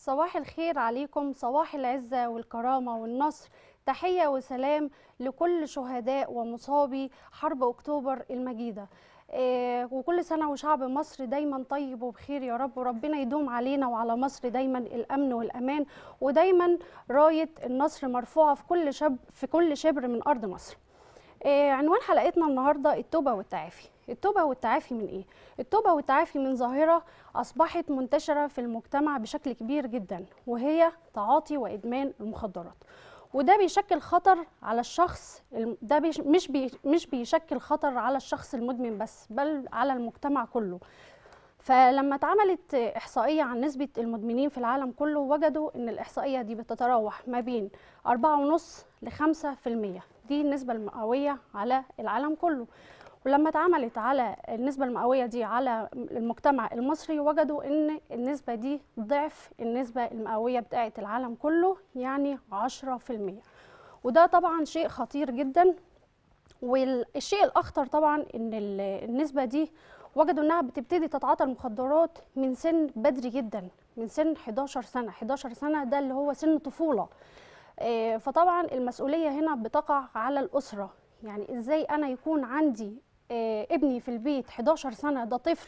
صباح الخير عليكم صباح العزة والكرامة والنصر تحية وسلام لكل شهداء ومصابي حرب أكتوبر المجيدة إيه وكل سنة وشعب مصر دايما طيب وبخير يا رب وربنا يدوم علينا وعلى مصر دايما الأمن والأمان ودايما راية النصر مرفوعة في كل شب في كل شبر من أرض مصر إيه عنوان حلقتنا النهارده التوبه والتعافي التوبه والتعافي من ايه التوبه والتعافي من ظاهره اصبحت منتشره في المجتمع بشكل كبير جدا وهي تعاطي وادمان المخدرات وده بيشكل خطر على الشخص ده بيش مش بي مش بيشكل خطر على الشخص المدمن بس بل على المجتمع كله فلما اتعملت إحصائية عن نسبة المدمنين في العالم كله وجدوا إن الإحصائية دي بتتراوح ما بين 4.5 ل 5% دي النسبة المئوية على العالم كله ولما اتعملت على النسبة المئوية دي على المجتمع المصري وجدوا إن النسبة دي ضعف النسبة المئوية بتاعة العالم كله يعني 10% وده طبعا شيء خطير جدا والشيء الأخطر طبعا إن النسبة دي وجدوا انها بتبتدي تتعاطى المخدرات من سن بدري جدا من سن 11 سنه 11 سنه ده اللي هو سن طفوله آه فطبعا المسؤوليه هنا بتقع على الاسره يعني ازاي انا يكون عندي آه ابني في البيت 11 سنه ده طفل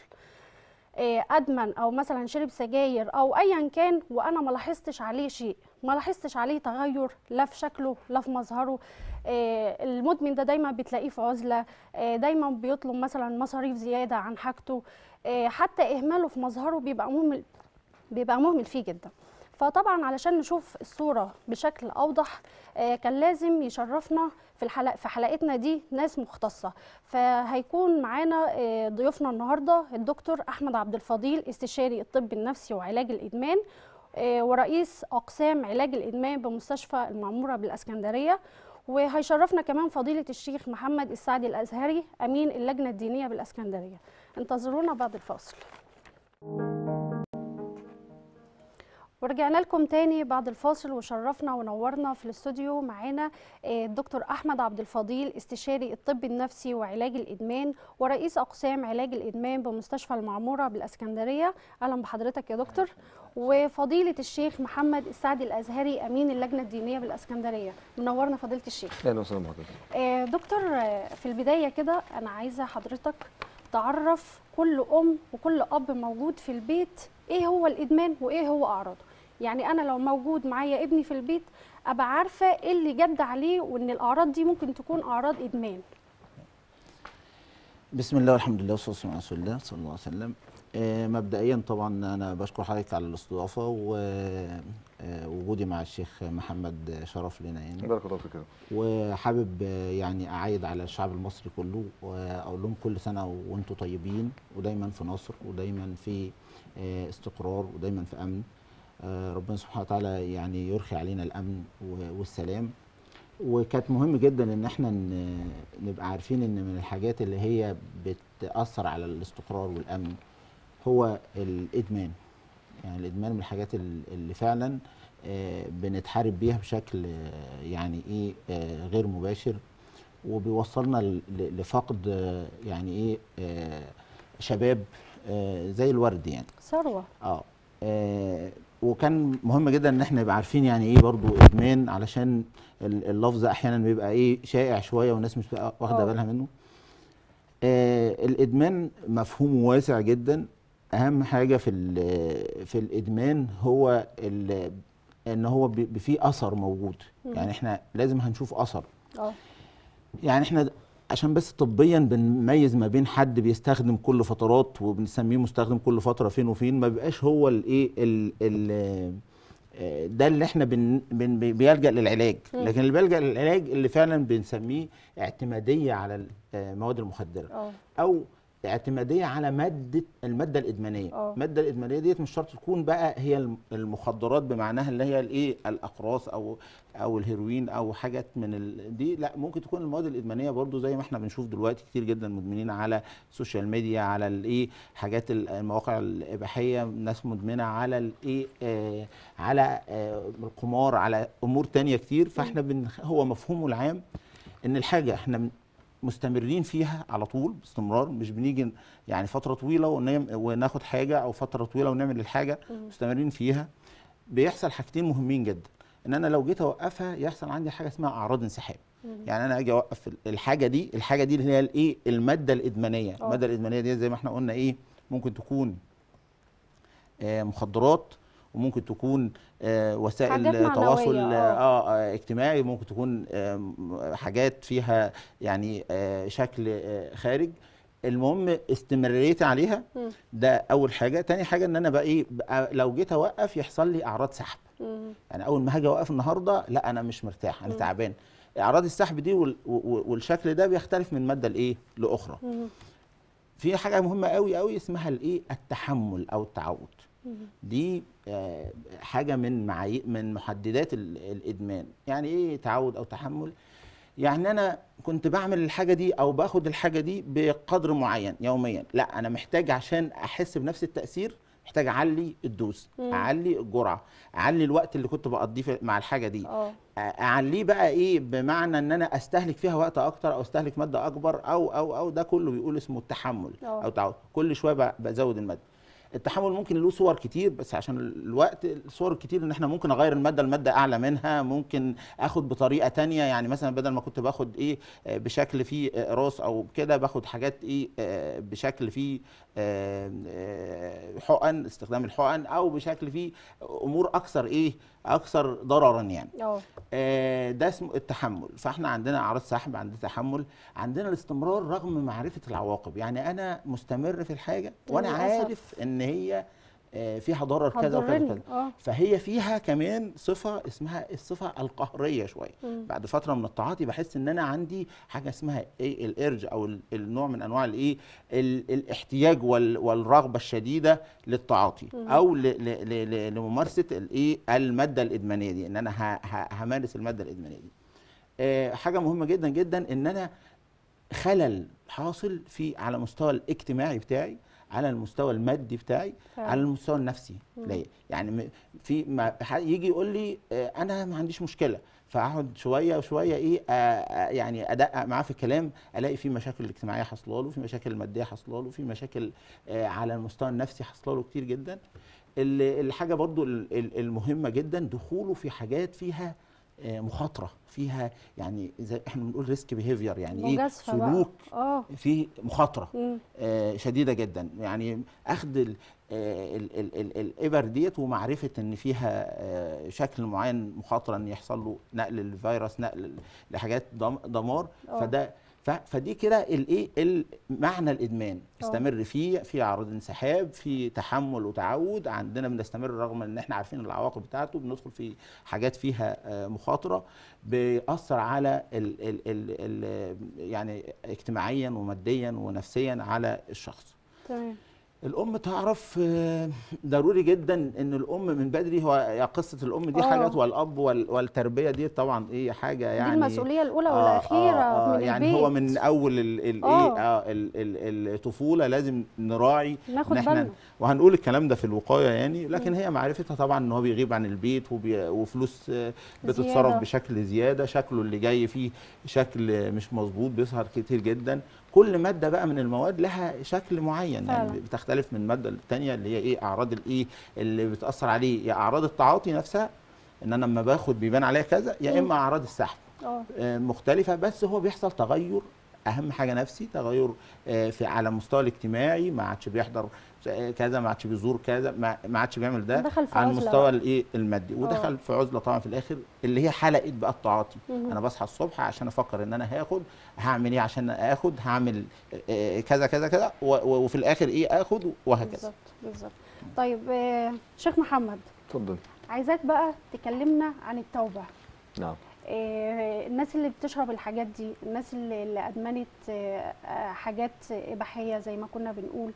آه ادمن او مثلا شرب سجاير او ايا كان وانا ما لاحظتش عليه شيء ما لاحظتش عليه تغير لا في شكله لا في مظهره آه المدمن ده دايما بتلاقيه في عزله آه دايما بيطلب مثلا مصاريف زياده عن حاجته آه حتى اهماله في مظهره بيبقى مهمل بيبقى مهمل فيه جدا فطبعا علشان نشوف الصوره بشكل اوضح كان لازم يشرفنا في الحلقه في حلقتنا دي ناس مختصه فهيكون معانا ضيوفنا النهارده الدكتور احمد عبد الفضيل استشاري الطب النفسي وعلاج الادمان ورئيس اقسام علاج الادمان بمستشفى المعموره بالاسكندريه وهيشرفنا كمان فضيله الشيخ محمد السعدي الازهري امين اللجنه الدينيه بالاسكندريه انتظرونا بعد الفاصل ورجعنا لكم تاني بعد الفاصل وشرفنا ونورنا في الاستوديو معانا الدكتور احمد عبد الفضيل استشاري الطب النفسي وعلاج الادمان ورئيس اقسام علاج الادمان بمستشفى المعموره بالاسكندريه اهلا بحضرتك يا دكتور وفضيله الشيخ محمد السعدي الازهري امين اللجنه الدينيه بالاسكندريه منورنا فضيله الشيخ اهلا وسهلا بحضرتك دكتور في البدايه كده انا عايزه حضرتك تعرف كل ام وكل اب موجود في البيت ايه هو الادمان وايه هو اعراضه يعني انا لو موجود معايا ابني في البيت ابقى عارفه ايه اللي جد عليه وان الاعراض دي ممكن تكون اعراض ادمان بسم الله والحمد لله والصلاه والسلام على رسول الله صلى الله عليه وسلم آه مبدئيا طبعا انا بشكر حضرتك على الاستضافه ووجودي مع الشيخ محمد شرف لنا يعني بارك الله فيك وحابب يعني اعيد على الشعب المصري كله واقول لهم كل سنه وانتم طيبين ودايما في نصر ودايما في استقرار ودايما في امن ربنا سبحانه وتعالى يعني يرخي علينا الامن والسلام وكانت مهم جدا ان احنا نبقى عارفين ان من الحاجات اللي هي بتاثر على الاستقرار والامن هو الادمان يعني الادمان من الحاجات اللي فعلا بنتحارب بيها بشكل يعني ايه غير مباشر وبيوصلنا لفقد يعني ايه شباب زي الورد يعني ثروه اه وكان مهم جدا ان احنا نبقى عارفين يعني ايه برضو ادمان علشان اللفظ احيانا بيبقى ايه شائع شويه والناس مش واخده بالها منه آه الادمان مفهوم واسع جدا اهم حاجه في في الادمان هو ان هو في اثر موجود يعني احنا لازم هنشوف اثر اه يعني احنا عشان بس طبيا بنميز ما بين حد بيستخدم كل فترات وبنسميه مستخدم كل فتره فين وفين ما بيبقاش هو الايه ده اللي احنا بن بن بيلجا للعلاج لكن اللي بيلجا للعلاج اللي فعلا بنسميه اعتماديه على المواد المخدره أوه. او اعتماديه على ماده الماده الادمانيه أوه. الماده الادمانيه ديت مش شرط تكون بقى هي المخدرات بمعناها اللي هي الايه الاقراص او او الهيروين او حاجات من ال... دي لا ممكن تكون المواد الادمانيه برضو زي ما احنا بنشوف دلوقتي كتير جدا مدمنين على السوشيال ميديا على الايه حاجات المواقع الاباحيه ناس مدمنه على الايه آه على آه القمار على امور تانية كتير فاحنا بن... هو مفهومه العام ان الحاجه احنا مستمرين فيها على طول باستمرار مش بنيجي يعني فتره طويله وناخد حاجه او فتره طويله ونعمل الحاجه مستمرين فيها بيحصل حاجتين مهمين جدا ان انا لو جيت اوقفها يحصل عندي حاجه اسمها اعراض انسحاب مم. يعني انا اجي اوقف الحاجه دي الحاجه دي اللي هي الايه الماده الادمانيه آه. الماده الادمانيه دي زي ما احنا قلنا ايه ممكن تكون آه، مخدرات وممكن تكون آه، حاجات وسائل معنوية، تواصل آه. آه آه، اجتماعي ممكن تكون آه، م- حاجات فيها يعني آه، شكل آه، خارج المهم استمراريتي عليها مم. ده اول حاجه تاني حاجه ان انا بقى ايه بقى لو جيت اوقف يحصل لي اعراض سحب مم. يعني اول ما هاجي اوقف النهارده لا انا مش مرتاح انا مم. تعبان اعراض السحب دي وال- و- والشكل ده بيختلف من ماده لايه لاخرى مم. في حاجه مهمه قوي قوي اسمها الايه التحمل او التعود مم. دي آه، حاجه من معايير من محددات ال- الادمان يعني ايه تعود او تحمل يعني انا كنت بعمل الحاجه دي او باخد الحاجه دي بقدر معين يوميا لا انا محتاج عشان احس بنفس التاثير محتاج اعلي الدوز مم. اعلي الجرعه اعلي الوقت اللي كنت بقضيه في- مع الحاجه دي اه اعليه بقى ايه بمعنى ان انا استهلك فيها وقت اكتر او استهلك ماده اكبر او او او ده كله بيقول اسمه التحمل آه. او تعود كل شويه ب- بزود الماده التحمل ممكن له صور كتير بس عشان الوقت الصور الكتير ان احنا ممكن اغير الماده الماده اعلى منها ممكن اخد بطريقه تانية يعني مثلا بدل ما كنت باخد ايه آه، بشكل فيه آه، راس او كده باخد حاجات ايه آه، بشكل فيه آه، آه، حقن استخدام الحقن او بشكل فيه امور اكثر ايه اكثر ضررا يعني اه آه، ده اسمه التحمل فاحنا عندنا اعراض سحب عندنا تحمل عندنا الاستمرار رغم معرفه العواقب يعني انا مستمر في الحاجه وانا للأسف. عارف ان هي آه، فيها ضرر كذا وكذا هتضرني وكذا اه فهي فيها كمان صفه اسمها الصفه القهريه شويه مم. بعد فتره من التعاطي بحس ان انا عندي حاجه اسمها ايه الارج او ال- النوع من انواع الايه ال- الاحتياج وال- والرغبه الشديده للتعاطي مم. او ل- ل- ل- ل- لممارسه الايه الماده الادمانيه دي ان انا ه- ه- همارس الماده الادمانيه دي آه، حاجه مهمه جدا جدا ان انا خلل حاصل في على المستوى الاجتماعي بتاعي على المستوى المادي بتاعي فعلا. على المستوى النفسي مم. ليا يعني م- في ما ح- يجي يقول لي آه، انا ما عنديش مشكله فاقعد شويه وشويه ايه آه، آه، يعني ادقق معاه في الكلام الاقي في مشاكل اجتماعيه حاصله له في مشاكل ماديه حاصله له في مشاكل آه، على المستوى النفسي حاصله له كتير جدا ال- الحاجه برضو ال- ال- المهمه جدا دخوله في حاجات فيها آه، مخاطره فيها يعني زي احنا بنقول ريسك بيهيفير يعني ايه مجازفة بقى. سلوك اه فيه مخاطره مم. آه، شديده جدا يعني اخذ ال- آه، ال- ال- ال- الابر ديت ومعرفه ان فيها آه، شكل معين مخاطره ان يحصل له نقل الفيروس نقل لحاجات دم- دمار آه. فده ف- فدي كده الايه ال- معنى الادمان آه. استمر فيه في اعراض انسحاب في تحمل وتعود عندنا بنستمر رغم ان احنا عارفين العواقب بتاعته بندخل في حاجات فيها آه، مخاطره بيأثر على ال ال ال ال يعني اجتماعيا وماديا ونفسيا على الشخص تمام الام تعرف آه، ضروري جدا ان الام من بدري هو يا قصه الام دي آه. حاجات والاب وال- والتربيه دي طبعا ايه حاجه يعني دي المسؤولية الأولى آه، والأخيرة آه آه من يعني البيت هو من اول ال ال آه. ايه آه ال ال الطفوله لازم نراعي ناخد إن إحنا بالنا وهنقول الكلام ده في الوقايه يعني لكن هي معرفتها طبعا ان هو بيغيب عن البيت وبي وفلوس آه، بتتصرف زيادة. بشكل زياده شكله اللي جاي فيه شكل مش مظبوط بيظهر كتير جدا كل ماده بقى من المواد لها شكل معين فعلا. يعني بتختلف من ماده للتانيه اللي هي ايه اعراض الايه اللي بتاثر عليه يا اعراض التعاطي نفسها ان انا لما باخد بيبان عليها كذا يا مم. اما اعراض السحب اه آه، مختلفه بس هو بيحصل تغير اهم حاجه نفسي تغير آه، في على المستوى الاجتماعي ما عادش بيحضر آه، كذا ما عادش بيزور كذا ما ما عادش بيعمل ده دخل في على عزلة المستوى بقى. الايه المادي ودخل في عزله طبعا في الاخر اللي هي حلقه بقى التعاطي مهم. انا بصحى الصبح عشان افكر ان انا هاخد هعمل ايه عشان اخد هعمل آه، كذا كذا كذا و- و- وفي الاخر ايه اخد وهكذا بالظبط بالظبط طيب آه، شيخ محمد اتفضل عايزاك بقى تكلمنا عن التوبة نعم آه، الناس اللي بتشرب الحاجات دي الناس اللي, اللي أدمنت آه، آه، حاجات إباحية زي ما كنا بنقول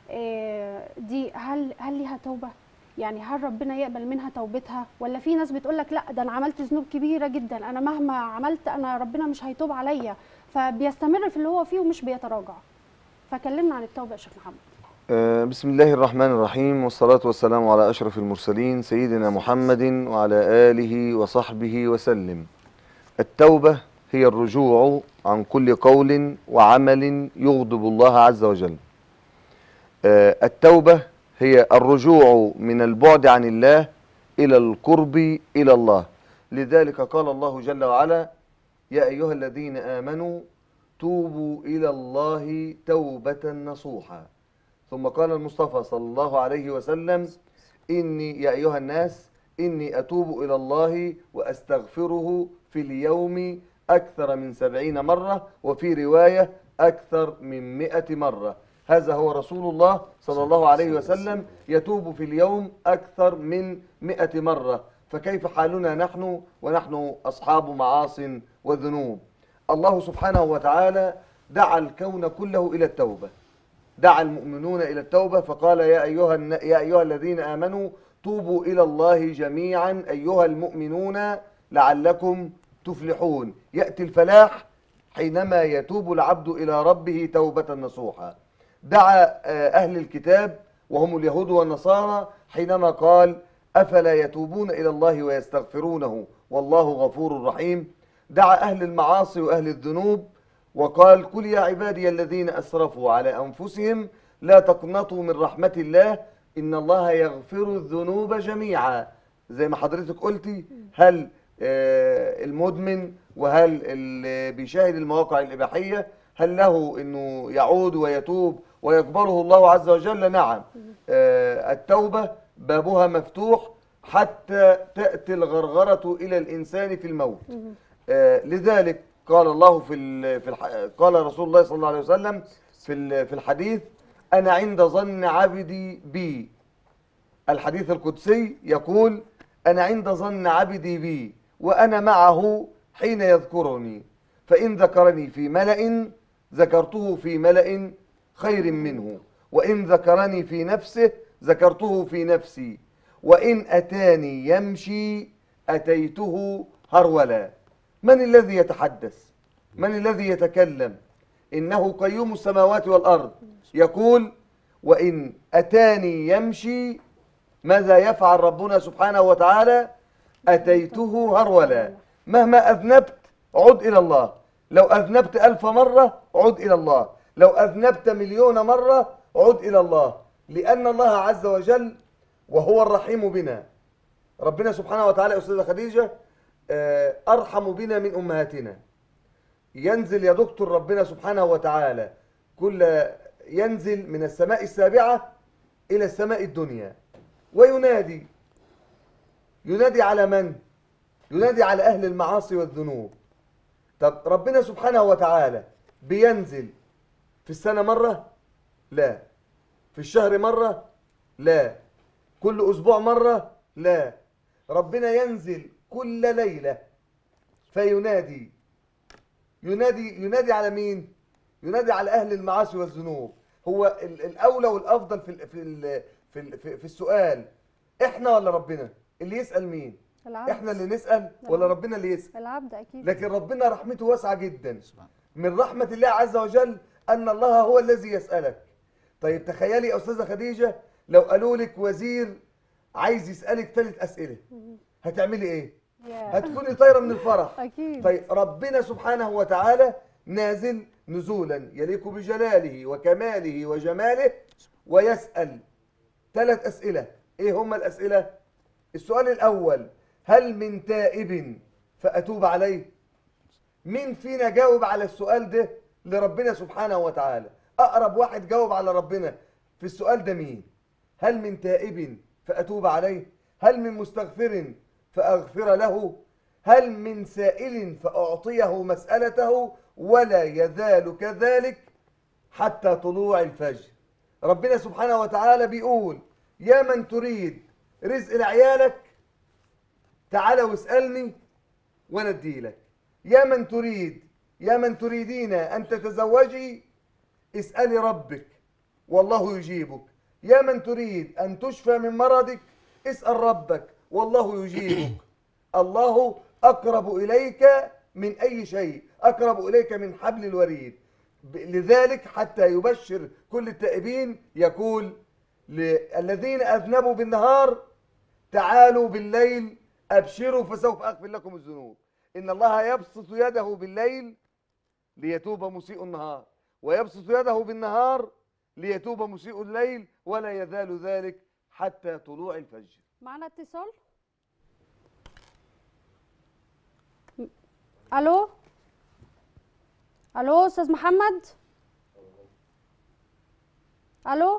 آه، دي هل هل ليها توبة؟ يعني هل ربنا يقبل منها توبتها ولا في ناس بتقول لك لا ده انا عملت ذنوب كبيره جدا انا مهما عملت انا ربنا مش هيتوب عليا فبيستمر في اللي هو فيه ومش بيتراجع فكلمنا عن التوبه يا شيخ محمد آه، بسم الله الرحمن الرحيم والصلاة والسلام على أشرف المرسلين سيدنا محمد وعلى آله وصحبه وسلم التوبة هي الرجوع عن كل قول وعمل يغضب الله عز وجل آه، التوبة هي الرجوع من البعد عن الله إلى القرب إلى الله لذلك قال الله جل وعلا يا أيها الذين آمنوا توبوا إلى الله توبة نصوحا ثم قال المصطفى صلى الله عليه وسلم إني يا أيها الناس إني أتوب إلى الله وأستغفره في اليوم أكثر من سبعين مرة وفي رواية أكثر من مئة مرة هذا هو رسول الله صلى الله عليه وسلم يتوب في اليوم أكثر من مئة مرة فكيف حالنا نحن ونحن أصحاب معاص وذنوب الله سبحانه وتعالى دعا الكون كله إلى التوبة دعا المؤمنون إلى التوبة فقال يا أيها, الن- يا أيها الذين آمنوا توبوا إلى الله جميعا أيها المؤمنون لعلكم تفلحون يأتي الفلاح حينما يتوب العبد إلى ربه توبة نصوحا دعا آه، أهل الكتاب وهم اليهود والنصارى حينما قال أفلا يتوبون إلى الله ويستغفرونه والله غفور رحيم دعا أهل المعاصي وأهل الذنوب وقال قل يا عبادي الذين أسرفوا على أنفسهم لا تقنطوا من رحمة الله إن الله يغفر الذنوب جميعا زي ما حضرتك قلتي هل آه، المدمن وهل اللي بيشاهد المواقع الإباحية هل له أنه يعود ويتوب ويقبله الله عز وجل نعم آه، التوبة بابها مفتوح حتى تأتي الغرغرة إلى الإنسان في الموت آه، لذلك قال الله في ال- في الح... قال رسول الله صلى الله عليه وسلم في ال- في الحديث انا عند ظن عبدي بي الحديث القدسي يقول انا عند ظن عبدي بي وانا معه حين يذكرني فان ذكرني في ملأ ذكرته في ملأ خير منه وان ذكرني في نفسه ذكرته في نفسي وان اتاني يمشي اتيته هرولا من الذي يتحدث من الذي يتكلم إنه قيوم السماوات والأرض يقول وإن أتاني يمشي ماذا يفعل ربنا سبحانه وتعالى أتيته هرولا مهما أذنبت عد إلى الله لو أذنبت ألف مرة عد إلى الله لو أذنبت مليون مرة عد إلى الله لأن الله عز وجل وهو الرحيم بنا ربنا سبحانه وتعالى يا أستاذة خديجة آه، أرحم بنا من أمهاتنا ينزل يا دكتور ربنا سبحانه وتعالى كل ينزل من السماء السابعة إلى السماء الدنيا وينادي ينادي على من؟ ينادي على أهل المعاصي والذنوب طب ربنا سبحانه وتعالى بينزل في السنة مرة؟ لا في الشهر مرة؟ لا كل أسبوع مرة؟ لا ربنا ينزل كل ليلة فينادي ينادي ينادي على مين؟ ينادي على أهل المعاصي والذنوب هو ال- الأولى والأفضل في ال- في ال- في ال- في في السؤال إحنا ولا ربنا؟ اللي يسأل مين؟ العبد إحنا اللي نسأل ولا ربنا اللي يسأل؟ العبد أكيد لكن ربنا رحمته واسعة جدا سبحان من رحمة الله عز وجل أن الله هو الذي يسألك طيب تخيلي يا أستاذة خديجة لو قالوا لك وزير عايز يسألك ثلاث أسئلة هتعملي إيه؟ يا. هتكوني طايرة من الفرح أكيد طيب ربنا سبحانه وتعالى نازل نزولا يليق بجلاله وكماله وجماله ويسأل ثلاث أسئلة إيه هما الأسئلة؟ السؤال الأول هل من تائب فأتوب عليه؟ مين فينا جاوب على السؤال ده لربنا سبحانه وتعالى؟ أقرب واحد جاوب على ربنا في السؤال ده مين؟ هل من تائب فأتوب عليه؟ هل من مستغفر فأغفر له؟ هل من سائل فأعطيه مسألته ولا يزال كذلك حتى طلوع الفجر ربنا سبحانه وتعالى بيقول يا من تريد رزق لعيالك تعالى واسألني وانا اديلك يا من تريد يا من تريدين ان تتزوجي اسألي ربك والله يجيبك يا من تريد ان تشفى من مرضك اسأل ربك والله يجيبك الله اقرب اليك من اي شيء اقرب اليك من حبل الوريد ب- لذلك حتى يبشر كل التائبين يقول للذين اذنبوا بالنهار تعالوا بالليل ابشروا فسوف اغفر لكم الذنوب ان الله يبسط يده بالليل ليتوب مسيء النهار ويبسط يده بالنهار ليتوب مسيء الليل ولا يزال ذلك حتى طلوع الفجر معنا اتصال الو الو استاذ محمد الو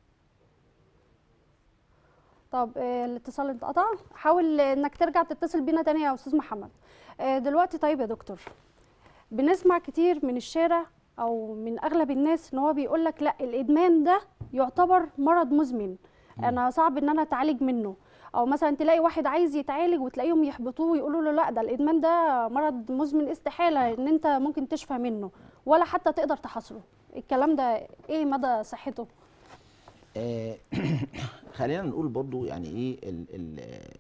طب آه، الاتصال اتقطع حاول انك ترجع تتصل بينا تاني يا استاذ محمد آه، دلوقتي طيب يا دكتور بنسمع كتير من الشارع او من اغلب الناس ان هو بيقول لك لا الادمان ده يعتبر مرض مزمن انا صعب ان انا اتعالج منه او مثلا تلاقي واحد عايز يتعالج وتلاقيهم يحبطوه ويقولوا له لا ده الادمان ده مرض مزمن استحاله ان انت ممكن تشفى منه ولا حتى تقدر تحاصره الكلام ده ايه مدى صحته آه، خلينا نقول برضو يعني ايه ال ال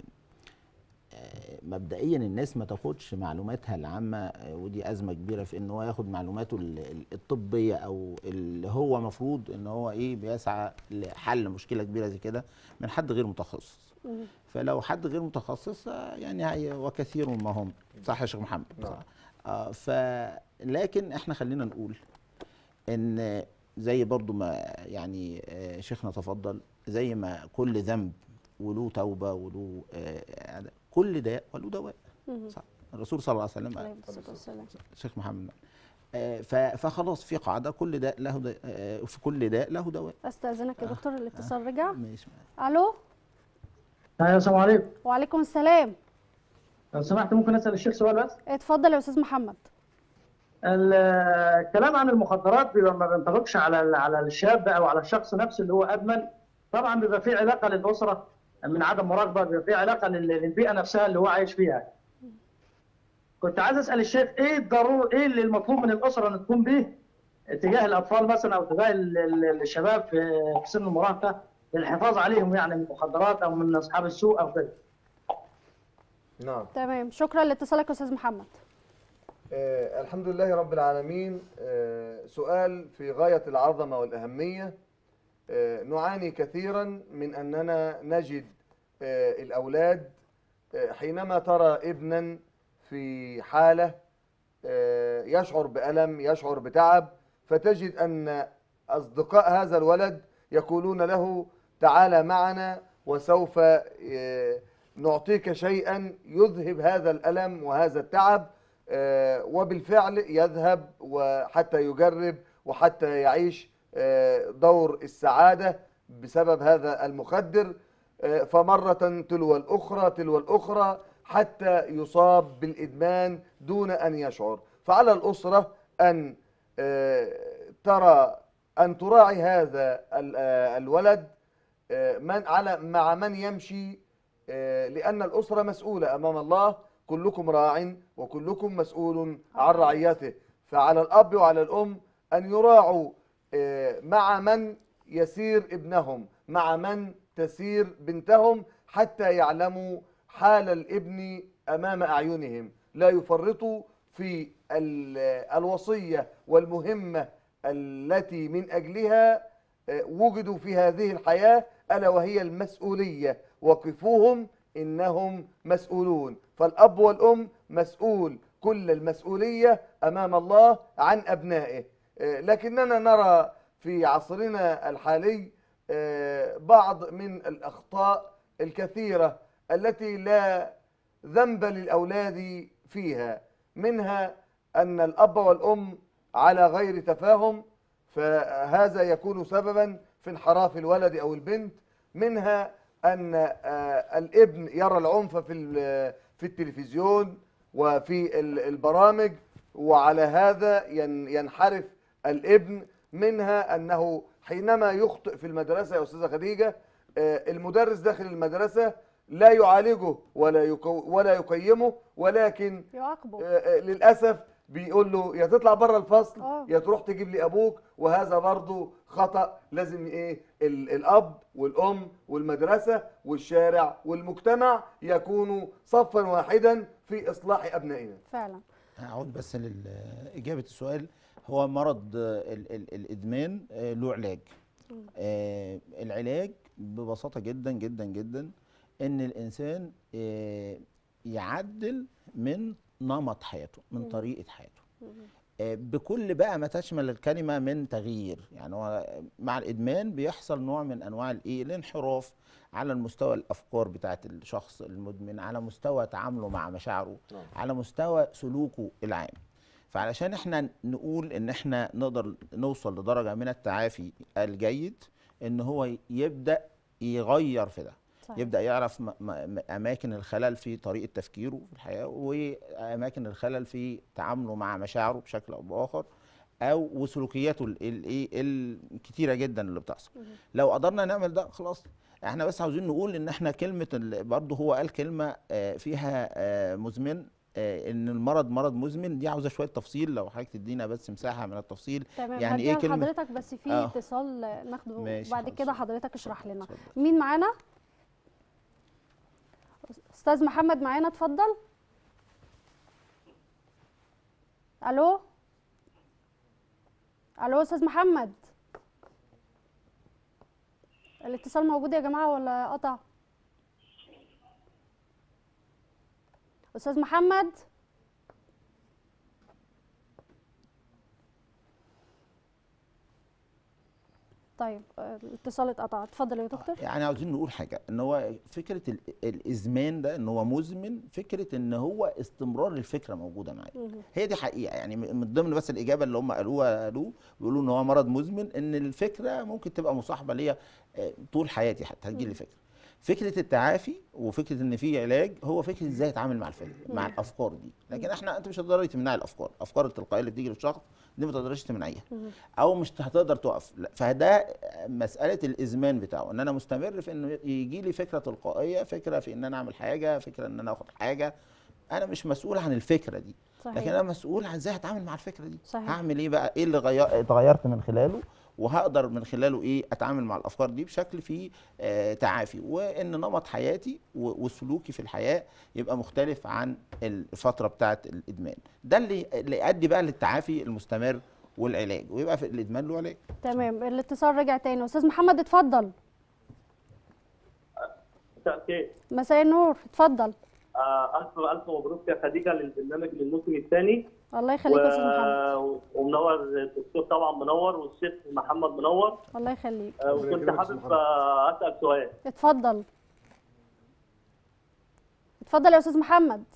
آه، مبدئيا الناس ما تاخدش معلوماتها العامه آه، ودي ازمه كبيره في ان هو ياخد معلوماته ال- ال- الطبيه او اللي هو مفروض ان هو ايه بيسعى لحل مشكله كبيره زي كده من حد غير متخصص مم. فلو حد غير متخصص آه، يعني هي وكثير ما هم صح يا شيخ محمد نعم. صح آه ف لكن احنا خلينا نقول ان زي برضو ما يعني آه، شيخنا تفضل زي ما كل ذنب وله توبه وله آه، كل داء وله دواء مم. صح الرسول صلى الله عليه وسلم عليه الصلاة والسلام. شيخ محمد آه، ف- فخلاص في قاعده كل داء له داء آه، في كل داء له دواء استاذنك يا دكتور الاتصال رجع ماشي الو ايوه السلام عليكم وعليكم السلام لو سمحت ممكن اسال الشيخ سؤال بس اتفضل يا استاذ محمد ال- الكلام عن المخدرات بيبقى ما بينطبقش على ال- على الشاب او على الشخص نفسه اللي هو ادمن طبعا بيبقى في علاقه للاسره من عدم مراقبه بيبقى في علاقه لل- للبيئه نفسها اللي هو عايش فيها كنت عايز اسال الشيخ ايه الضروري ايه اللي المطلوب من الاسره ان تكون به تجاه الاطفال مثلا او تجاه ال- ال- الشباب في في سن المراهقه للحفاظ عليهم يعني من المخدرات او من اصحاب السوء او كده نعم تمام شكرا لاتصالك يا استاذ محمد آه الحمد لله رب العالمين آه سؤال في غاية العظمة والأهمية آه نعاني كثيرا من أننا نجد آه الأولاد آه حينما ترى ابنا في حالة آه يشعر بألم يشعر بتعب فتجد أن أصدقاء هذا الولد يقولون له تعال معنا وسوف آه، نعطيك شيئا يذهب هذا الألم وهذا التعب آه، وبالفعل يذهب وحتى يجرب وحتى يعيش آه، دور السعادة بسبب هذا المخدر آه، فمرة تلو الأخرى تلو الأخرى حتى يصاب بالإدمان دون أن يشعر فعلى الأسرة أن آه، ترى أن تراعي هذا ال- آه، الولد آه، من على مع من يمشي آه، لأن الأسرة مسؤولة أمام الله كلكم راع وكلكم مسؤول عن رعيته فعلى الأب وعلى الأم أن يراعوا آه، مع من يسير ابنهم مع من تسير بنتهم حتى يعلموا حال الابن أمام أعينهم لا يفرطوا في ال- الوصية والمهمة التي من أجلها آه، وجدوا في هذه الحياة ألا وهي المسؤولية وقفوهم إنهم مسؤولون فالأب والأم مسؤول كل المسؤولية أمام الله عن أبنائه آه، لكننا نرى في عصرنا الحالي آه، بعض من الأخطاء الكثيرة التي لا ذنب للأولاد فيها منها أن الأب والأم على غير تفاهم فهذا يكون سببا في انحراف الولد أو البنت منها أن آه، الابن يرى العنف في ال- في التلفزيون وفي ال- البرامج وعلى هذا ين- ينحرف الابن منها أنه حينما يخطئ في المدرسة يا أستاذة خديجة آه، المدرس داخل المدرسة لا يعالجه ولا يكو ولا يقيمه ولكن يعاقبه آه، آه، للاسف بيقول له يا تطلع بره الفصل آه. يا تروح تجيب لي ابوك وهذا برضه خطا لازم ايه ال- الاب والام والمدرسه والشارع والمجتمع يكونوا صفا واحدا في اصلاح ابنائنا فعلا هعود بس لإجابة السؤال هو مرض آه، ال ال الإدمان آه، له علاج آه، العلاج ببساطة جدا جدا جدا إن الإنسان آه، يعدل من نمط حياته من طريقة حياته آه، بكل بقى ما تشمل الكلمه من تغيير يعني هو مع الادمان بيحصل نوع من انواع الايه الانحراف على المستوى الافكار بتاعت الشخص المدمن على مستوى تعامله مع مشاعره نعم. على مستوى سلوكه العام فعلشان احنا نقول ان احنا نقدر نوصل لدرجه من التعافي الجيد ان هو يبدا يغير في ده صحيح. يبدا يعرف م- م- اماكن الخلل في طريقه تفكيره في الحياه واماكن الخلل في تعامله مع مشاعره بشكل او باخر او وسلوكياته ال- الايه الكتيره جدا اللي بتحصل مهم. لو قدرنا نعمل ده خلاص احنا بس عاوزين نقول ان احنا كلمه ال- برضه هو قال كلمه آه، فيها آه، مزمن آه، ان المرض مرض مزمن دي عاوزه شويه تفصيل لو حضرتك تدينا بس مساحه من التفصيل تمام يعني ايه هديها كلمة- لحضرتك بس في آه. اتصال ناخده ماشي بعد خلاص. كده حضرتك اشرح لنا اتفضل. مين معانا استاذ محمد معانا اتفضل الو الو استاذ محمد الاتصال موجود يا جماعه ولا قطع استاذ محمد طيب آه، الاتصال اتقطع اتفضل يا دكتور يعني عاوزين نقول حاجه ان هو فكره ال- الازمان ده ان هو مزمن فكره ان هو استمرار الفكره موجوده معايا مهم. هي دي حقيقه يعني من من ضمن بس الاجابه اللي هم قالوها قالوه بيقولوا ان هو مرض مزمن ان الفكره ممكن تبقى مصاحبه ليا آه، طول حياتي حتى هتجي لي فكره فكره التعافي وفكره ان في علاج هو فكره ازاي اتعامل مع الفكره مع الافكار دي لكن احنا انت مش هتقدري تمنعي الافكار الافكار التلقائيه اللي بتيجي للشخص دي ما تقدريش تمنعيها مهم. او مش هتقدر توقف لا، فده مساله الازمان بتاعه ان انا مستمر في انه يجي لي فكره تلقائيه فكره في ان انا اعمل حاجه فكره ان انا اخد حاجه انا مش مسؤول عن الفكره دي صحيح لكن انا مسؤول عن ازاي هتعامل مع الفكره دي صحيح. هعمل ايه بقى ايه اللي غير اتغيرت من خلاله وهقدر من خلاله ايه اتعامل مع الافكار دي بشكل فيه آه تعافي وان نمط حياتي و- وسلوكي في الحياه يبقى مختلف عن الفتره بتاعه الادمان ده اللي اللي يؤدي بقى للتعافي المستمر والعلاج ويبقى في الادمان له علاج تمام الاتصال رجع تاني استاذ محمد اتفضل مساء الخير مساء النور اتفضل آه، الف الف مبروك يا خديجه للبرنامج للموسم الثاني الله يخليك يا استاذ محمد و... ومنور الدكتور طبعا منور والشيخ محمد منور الله يخليك آه، ربنا وكنت يكرمك يا أستاذ حابب محمد. آه، اسال سؤال اتفضل اتفضل يا استاذ محمد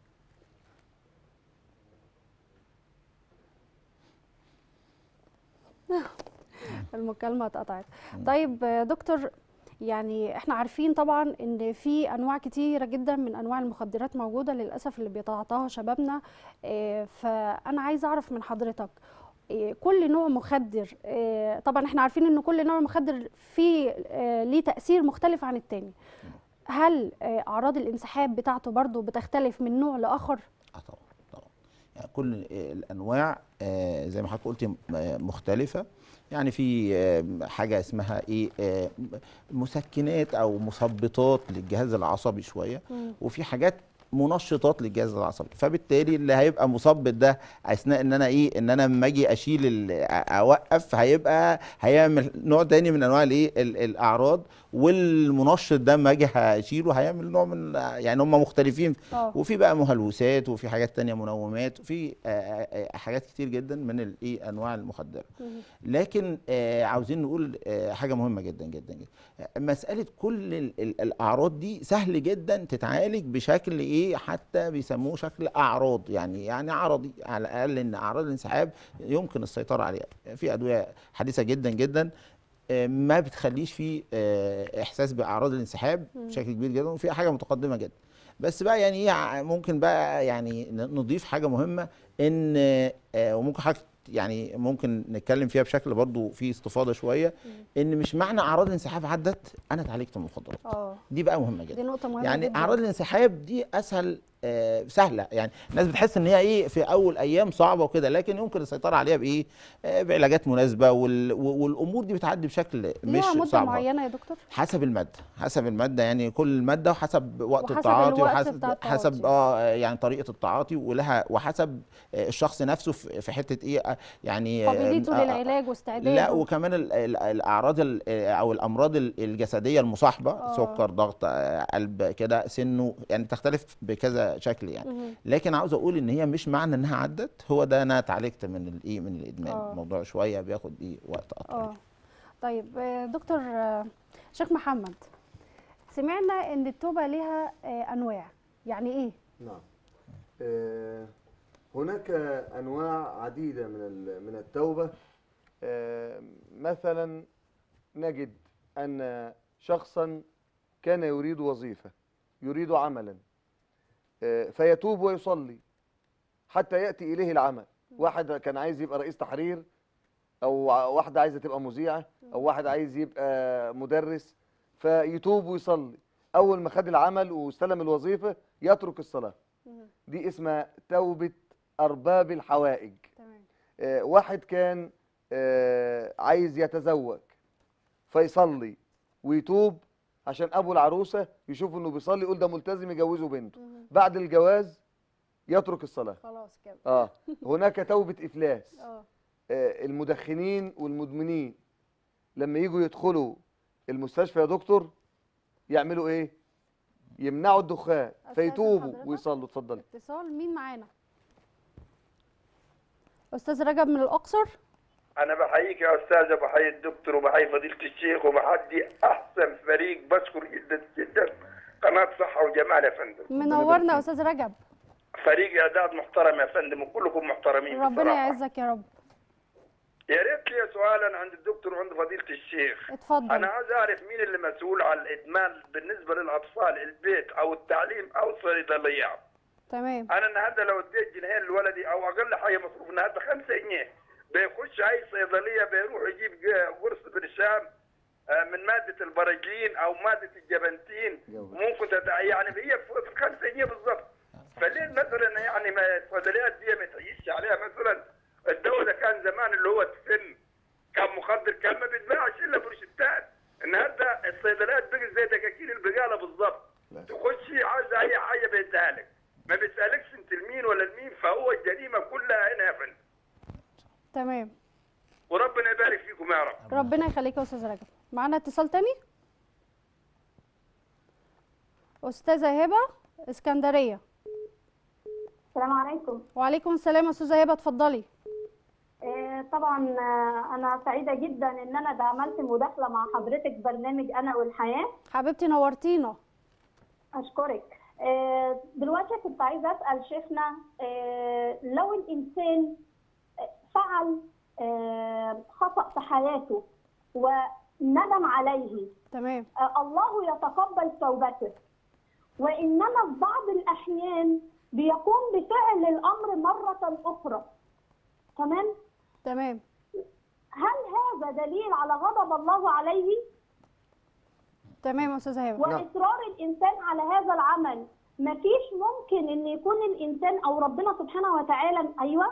المكالمة اتقطعت طيب يا دكتور يعني احنا عارفين طبعا ان في انواع كتيرة جدا من انواع المخدرات موجودة للاسف اللي بيتعاطاها شبابنا اه، فانا عايزة اعرف من حضرتك اه، كل نوع مخدر اه، طبعا احنا عارفين ان كل نوع مخدر فيه اه، ليه تأثير مختلف عن التاني هل آه، اعراض الانسحاب بتاعته برضو بتختلف من نوع لاخر اه طبعا طبعا يعني كل الانواع آه، زي ما حضرتك قلت م- آه، مختلفه يعني في آه، حاجه اسمها ايه آه، مسكنات او مثبطات للجهاز العصبي شويه وفي حاجات منشطات للجهاز العصبي فبالتالي اللي هيبقى مثبط ده اثناء ان انا ايه ان انا لما اجي اشيل ال- أ- اوقف هيبقى هيعمل نوع تاني من انواع الايه ال- الاعراض والمنشط ده لما اجي هشيله هيعمل نوع من يعني هم مختلفين اه وفي بقى مهلوسات وفي حاجات تانية منومات وفي آه، آه، آه، حاجات كتير جدا من الايه انواع المخدره مهم. لكن آه، عاوزين نقول آه، حاجه مهمه جدا جدا جدا آه، مساله كل ال- ال- الاعراض دي سهل جدا تتعالج بشكل ايه حتى بيسموه شكل اعراض يعني يعني عرضي على الاقل ان اعراض الانسحاب يمكن السيطره عليها في ادويه حديثه جدا جدا آه، ما بتخليش فيه آه، احساس باعراض الانسحاب بشكل كبير جدا وفي حاجه متقدمه جدا بس بقى يعني ايه ع- ممكن بقى يعني ن- نضيف حاجه مهمه ان آه، وممكن حاجه يعني ممكن نتكلم فيها بشكل برضو فيه استفاضه شويه ان مش معنى اعراض الانسحاب عدت انا اتعالجت من المخدرات اه دي بقى مهمه دي جدا نقطة مهمة يعني جدا اعراض الانسحاب دي اسهل آه سهله يعني الناس بتحس ان هي ايه في اول ايام صعبه وكده لكن يمكن السيطره عليها بايه آه بعلاجات مناسبه وال والامور دي بتعدي بشكل مش ليها مدة صعب معينة يا دكتور حسب الماده حسب الماده يعني كل ماده وحسب وقت وحسب التعاطي الوقت وحسب بتاع التعاطي. حسب اه يعني طريقه التعاطي ولها وحسب آه، الشخص نفسه في في حته ايه آه، يعني آه، قابليته آه، للعلاج واستعداده لا وكمان ال- ال- الاعراض ال- او الامراض ال- الجسديه المصاحبه آه. سكر ضغط آه، قلب كده سنه يعني تختلف بكذا بهذا شكل يعني مهم. لكن عاوز اقول ان هي مش معنى انها عدت هو ده انا اتعالجت من الايه من الادمان آه. الموضوع شويه بياخد ايه وقت اطول اه طيب آه، دكتور آه، شيخ محمد سمعنا ان التوبه ليها آه، انواع يعني ايه نعم آه، هناك أنواع عديدة من ال- من التوبة آه، مثلا نجد أن شخصا كان يريد وظيفة يريد عملا آه، فيتوب ويصلي حتى يأتي إليه العمل واحد كان عايز يبقى رئيس تحرير أو ع- واحدة عايزة تبقى مذيعة أو واحد عايز يبقى مدرس فيتوب ويصلي أول ما خد العمل واستلم الوظيفة يترك الصلاة دي اسمها توبة أرباب الحوائج تمام آه، واحد كان آه، عايز يتزوج فيصلي ويتوب عشان ابو العروسه يشوف انه بيصلي يقول ده ملتزم يجوزه بنته بعد الجواز يترك الصلاه خلاص كده اه هناك توبه افلاس اه آه، المدخنين والمدمنين لما يجوا يدخلوا المستشفى يا دكتور يعملوا ايه يمنعوا الدخان أستاذن فيتوبوا حضرتك؟ ويصلوا اتفضلي اتصال مين معانا استاذ رجب من الاقصر انا بحييك يا استاذ بحيي الدكتور وبحيي فضيله الشيخ وبحيي احسن فريق بشكر جدا جدا قناه صحه وجمال يا فندم منورنا يا استاذ رجب فريق اعداد محترم يا فندم وكلكم محترمين ربنا بصراحة. يعزك يا رب يا ريت لي سؤالا عند الدكتور وعند فضيله الشيخ اتفضل انا عايز اعرف مين اللي مسؤول عن الادمان بالنسبه للاطفال البيت او التعليم او الصيدليه تمام انا النهارده لو اديت جنيهين لولدي او اقل حاجه مصروف النهارده 5 جنيه بيخش اي صيدليه بيروح يجيب ج- قرص برشام آه، من ماده البراجين او ماده الجبنتين جوز. ممكن تتع... يعني هي في 5 جنيه بالظبط فليه مثلا يعني ما الصيدليات دي ما تعيش عليها مثلا الدواء ده كان زمان اللي هو السن كان مخدر كان ما بيتباعش الا بروشتات النهارده الصيدليات بقت زي دكاكين البقاله بالظبط لا. تخش عايز اي حاجه بيديها لك ما بيسالكش انت لمين ولا لمين فهو الجريمه كلها هنا يا فندم تمام وربنا يبارك فيكم يا رب ربنا يخليك يا استاذ رجب معانا اتصال تاني استاذه هبه اسكندريه السلام عليكم وعليكم السلام يا استاذه هبه اتفضلي آه، طبعا آه، انا سعيده جدا ان انا ده عملت مداخله مع حضرتك برنامج انا والحياه حبيبتي نورتينا اشكرك آه، دلوقتي كنت عايزه اسال شيخنا آه، لو الانسان آه، فعل آه، خطا في حياته وندم عليه تمام آه، الله يتقبل توبته وانما في بعض الاحيان بيقوم بفعل الامر مره اخرى تمام تمام هل هذا دليل على غضب الله عليه تمام يا استاذه هبه واصرار الانسان على هذا العمل مفيش ممكن ان يكون الانسان او ربنا سبحانه وتعالى ايوه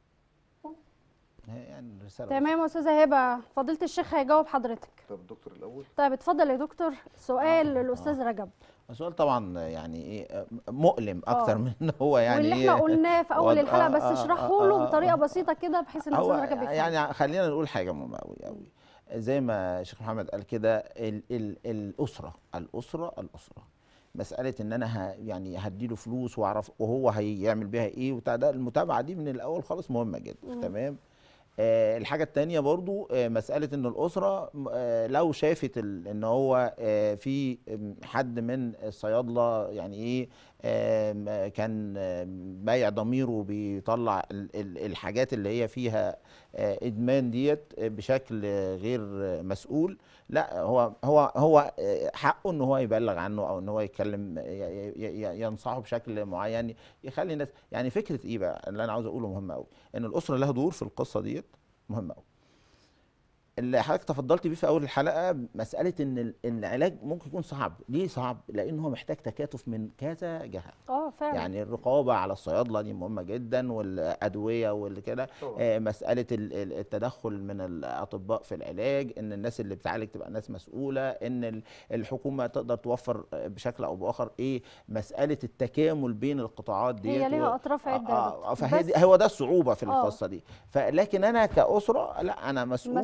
يعني رساله تمام يا استاذه هبه فضيله الشيخ هيجاوب حضرتك طب الدكتور الاول طيب اتفضل يا دكتور سؤال للاستاذ رجب السؤال طبعا يعني ايه مؤلم اكتر آه. من إن هو يعني واللي إيه احنا قلناه في اول وضع- الحلقه بس آه، اشرحه آه، له آه، بطريقه آه. بسيطه كده بحيث ان هو الاستاذ رجب يفهم يعني خلينا نقول حاجه مهمه قوي قوي زي ما الشيخ محمد قال كده ال ال الاسره الاسره الاسره مساله ان انا ه يعني هديله فلوس واعرف وهو هيعمل بيها ايه وبتاع ده المتابعه دي من الاول خالص مهمه جدا تمام آه الحاجه التانية برضو آه مساله ان الاسره م- آه لو شافت ال- ان هو آه في م- حد من الصيادله يعني ايه آم، آه كان آم، بايع ضميره بيطلع ال- ال- الحاجات اللي هي فيها آه، ادمان ديت آه، بشكل آه، غير آه، مسؤول لا هو هو هو آه، حقه ان هو يبلغ عنه او ان هو يتكلم آه، ي- ي- ي- ينصحه بشكل معين يخلي الناس يعني فكره ايه بقى اللي انا عاوز اقوله مهم قوي ان الاسره لها دور في القصه ديت مهم قوي اللي حضرتك تفضلت بيه في اول الحلقه مساله ان ال- العلاج ممكن يكون صعب ليه صعب لان هو محتاج تكاتف من كذا جهه اه فعلا يعني الرقابه على الصيادله دي مهمه جدا والادويه والكده طبعا. آه، مساله ال- ال- التدخل من الاطباء في العلاج ان الناس اللي بتعالج تبقى ناس مسؤوله ان ال- الحكومه تقدر توفر آه، بشكل او باخر ايه مساله التكامل بين القطاعات دي هي ليها اطراف عده يا دكتور. فهي بس دي هو ده الصعوبه في آه. القصه دي فلكن انا كاسره لا انا مسؤول المسؤولية عن-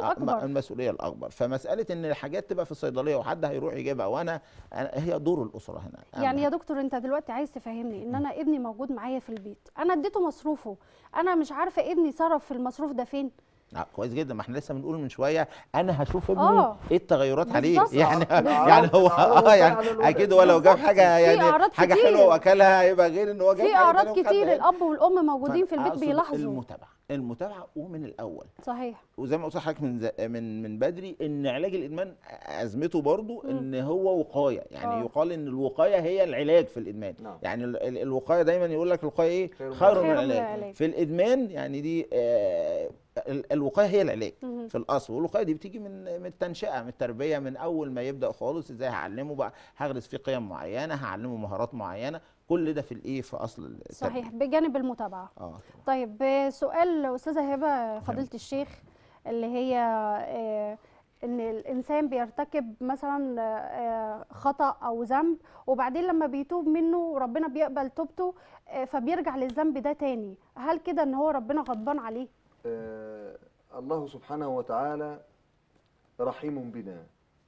الاكبر المسؤوليه الاكبر فمساله ان الحاجات تبقى في الصيدليه وحد هيروح يجيبها وانا أنا- هي دور الاسره هنا أهم يعني يا حاجة. دكتور انت دلوقتي عايز تفهمني ان انا ابني موجود معايا في البيت انا اديته مصروفه انا مش عارفه ابني صرف في المصروف ده فين آه، كويس جدا ما احنا لسه بنقول من شويه انا هشوف ابني آه. ايه التغيرات عليه بالظبط. يعني بالظبط. يعني هو تعرف اه يعني على الولد. اكيد هو لو جاب بالظبط. حاجه في يعني أعراض حاجه كتير. حلوه واكلها هيبقى غير ان هو جاب في حاجة اعراض تانية كتير وخدها. الاب والام موجودين في البيت فأقصد بيلاحظوا المتابعه المتابعه ومن الاول صحيح وزي ما قلت لحضرتك من ز- من من بدري ان علاج الادمان ازمته برضو ان هو وقايه يعني آه. يقال ان الوقايه هي العلاج في الادمان نعم. يعني ال- ال- الوقايه دايما يقول لك الوقايه ايه خير من خير من خير من العلاج العلاج. في الادمان يعني دي آه ال- الوقايه هي العلاج مهم. في الاصل والوقايه دي بتيجي من من التنشئه من التربيه من اول ما يبدا خالص ازاي هعلمه بقى هغرس فيه قيم معينه هعلمه مهارات معينه كل ده في الايه في اصل التربيه صحيح بجانب المتابعه اه طيب آه، سؤال استاذه هبه فضيله الشيخ اللي هي آه، ان الانسان بيرتكب مثلا آه، خطا او ذنب وبعدين لما بيتوب منه ربنا بيقبل توبته آه، فبيرجع للذنب ده تاني هل كده ان هو ربنا غضبان عليه آه، الله سبحانه وتعالى رحيم بنا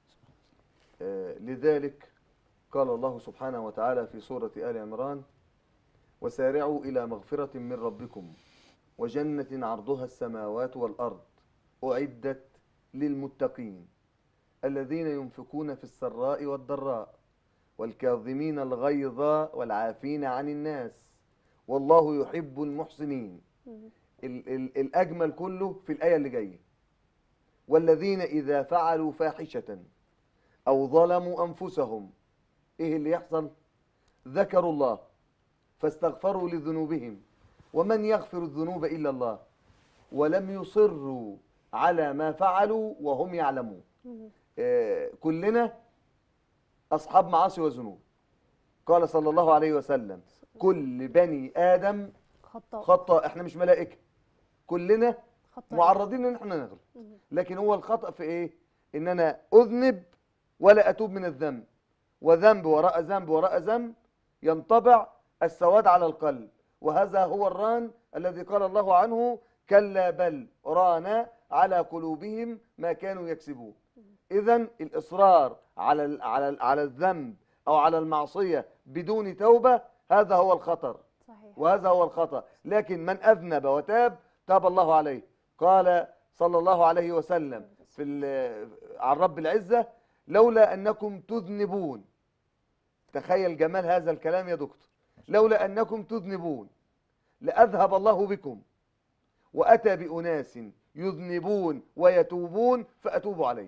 آه، لذلك قال الله سبحانه وتعالى في سورة آل عمران وسارعوا إلى مغفرة من ربكم وجنة عرضها السماوات والأرض أعدت للمتقين الذين ينفقون في السراء والضراء والكاظمين الغيظ والعافين عن الناس والله يحب المحسنين ال ال الأجمل كله في الآية اللي جاية والذين إذا فعلوا فاحشة أو ظلموا أنفسهم إيه اللي يحصل ذكروا الله فاستغفروا لذنوبهم ومن يغفر الذنوب إلا الله ولم يصروا على ما فعلوا وهم يعلمون آه كلنا أصحاب معاصي وذنوب قال صلى الله عليه وسلم كل بني آدم خطاء خطأ احنا مش ملائكة كلنا خطاء معرضين ان احنا نغلط لكن هو الخطأ في ايه ان انا اذنب ولا اتوب من الذنب وذنب وراء ذنب وراء ذنب ينطبع السواد على القلب وهذا هو الران الذي قال الله عنه كلا بل ران على قلوبهم ما كانوا يكسبون اذا الاصرار على ال- على ال- على الذنب او على المعصيه بدون توبه هذا هو الخطر صحيح وهذا هو الخطأ لكن من أذنب وتاب تاب الله عليه قال صلى الله عليه وسلم في ال- عن رب العزة لولا أنكم تذنبون تخيل جمال هذا الكلام يا دكتور لولا أنكم تذنبون لأذهب الله بكم وأتى بأناس يذنبون ويتوبون فأتوب عليه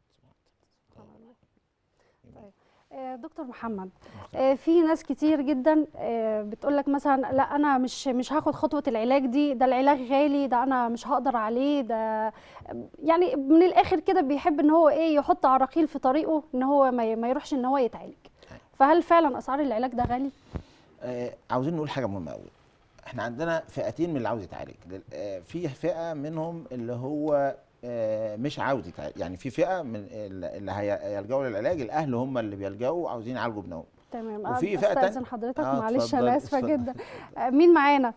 آه، دكتور محمد آه، في ناس كتير جدا بتقول لك مثلا لا انا مش مش هاخد خطوه العلاج دي ده العلاج غالي ده انا مش هقدر عليه ده يعني من الاخر كده بيحب ان هو ايه يحط عراقيل في طريقه ان هو ما ي- ما يروحش ان هو يتعالج فهل فعلا اسعار العلاج ده غالي آه عاوزين نقول حاجه مهمه قوي احنا عندنا فئتين من اللي عاوز يتعالج لل- آه في فئه منهم اللي هو آه مش عاوز يتعالج يعني في فئه من ال- اللي هيلجأوا للعلاج الاهل هم اللي بيلجأوا عاوزين يعالجوا ابنهم تمام وفي آه، فئة تانية- استاذن حضرتك آه، معلش اتفضل، انا اسفه اتفضل. جدا آه، مين معانا